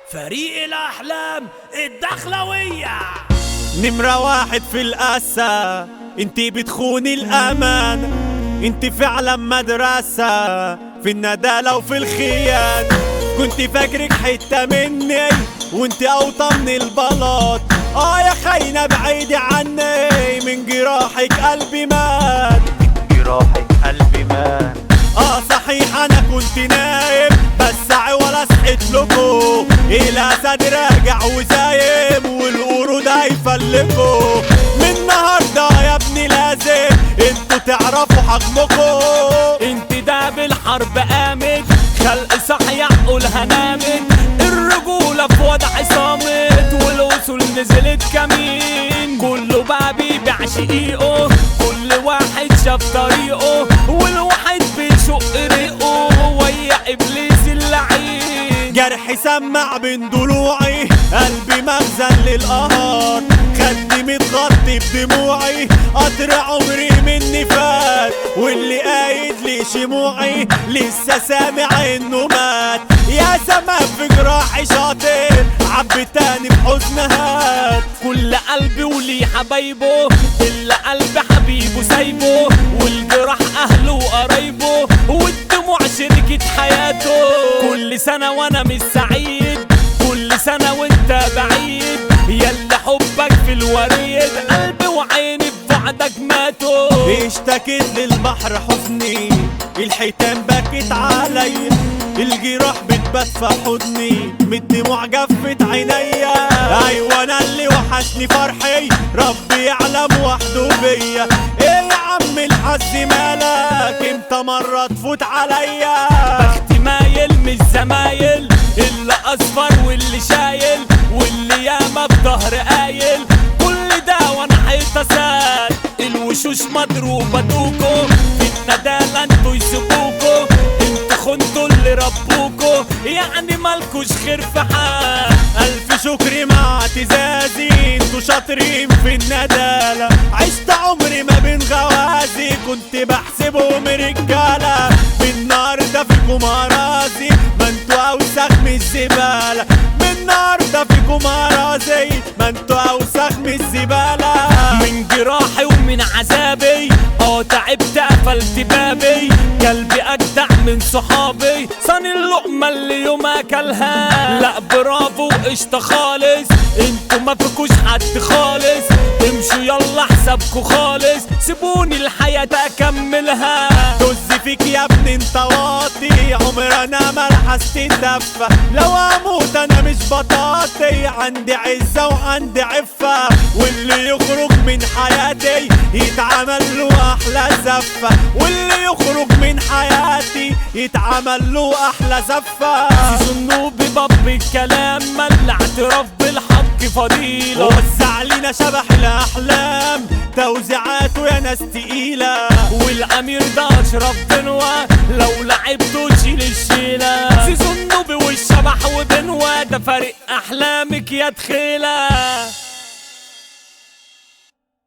فريق الأحلام الدخلوية نمرة واحد في القاسة انتي بتخوني الأمان انتي فعلا مدرسة في الندالة وفي الخيان كنت فاكرك حتة مني وانتي أوطى من البلاط اه يا خاينة بعيدي عني من جراحك قلبي مات جراحك قلبي مات اه صحيح انا كنت نايم بس ولا صحيت لكم الاسد راجع وسايم والقرود هيفلكوا من النهارده يا ابني لازم انتوا تعرفوا حجمكم انت ده بالحرب قامت خلق صح يعقلها نامت الرجولة في وضع صامت والوصول نزلت كمين كله بقى بيبيع شقيقه كل واحد شاف طريقه والواحد بيشق ريقه ويا ابليس اللعين جرحي سمع بين ضلوعي قلبي مخزن للقهار خدني متغطي بدموعي قطر عمري مني فات واللي قايد لي شموعي لسه سامع انه مات يا زمان في جراحي شاطر عبي تاني بحزن هات كل قلب وليه حبايبه اللي قلب حبيبه سايبه والجراح اهله وقرايبه والدموع شركة حياته كل سنة وانا مش سعيد كل سنة وانت بعيد يلا حبك في الوريد قلبي وعيني في بعدك ماتوا اشتكيت للبحر حزني الحيتان بكت عليا الجراح بتبات في حضني من الدموع جفت عينيا ايوه انا اللي وحشني فرحي ربي يعلم وحده بيا ايه يا عم الحظ مالك امتى مرة تفوت عليا بختي مايل مش زمايل اللي اصفر واللي شايل واللي ياما بظهر قايل كل ده وانا حيتصال الوشوش مضروبة دوكو في الندالة انتوا يسيبوكو انتوا خنتوا اللي ربوكو يعني مالكوش خير في حال ألف شكر مع اعتزازي انتوا شاطرين في الندالة عشت عمري ما بين غوازي كنت بحسبهم رجالة النهاردة فيكم أراضي ما انتوا أوسخ من الزبالة من النهاردة فيكم أراضي ما انتوا أوسخ من الزبالة من جراحي ومن عذابي اه تعبت قفلت بابي قلبي اجدع من صحابي صاني اللقمة اللي يوم اكلها لا برافو قشطة خالص انتوا ما فيكوش حد خالص امشوا يلا حسابكوا خالص سيبوني الحياة اكملها طز فيك يا ابني انت واطي عمر انا ما لحست دفة لو اموت انا مش بطاطي عندي عزة وعندي عفة واللي يخرج من حياتي يتعمل له احلى زفة واللي يخرج من حياتي يتعمل له احلى زفة سنوبي باب الكلام مل اعتراف بالحق فضيلة وزع لينا شبح الاحلام توزيعاته يا ناس تقيلة والامير ده اشرف بنوة لو لعبته تشيل الشيلة سيزون نوبي والشبح وبنوة ده فريق احلامك يا تخيلة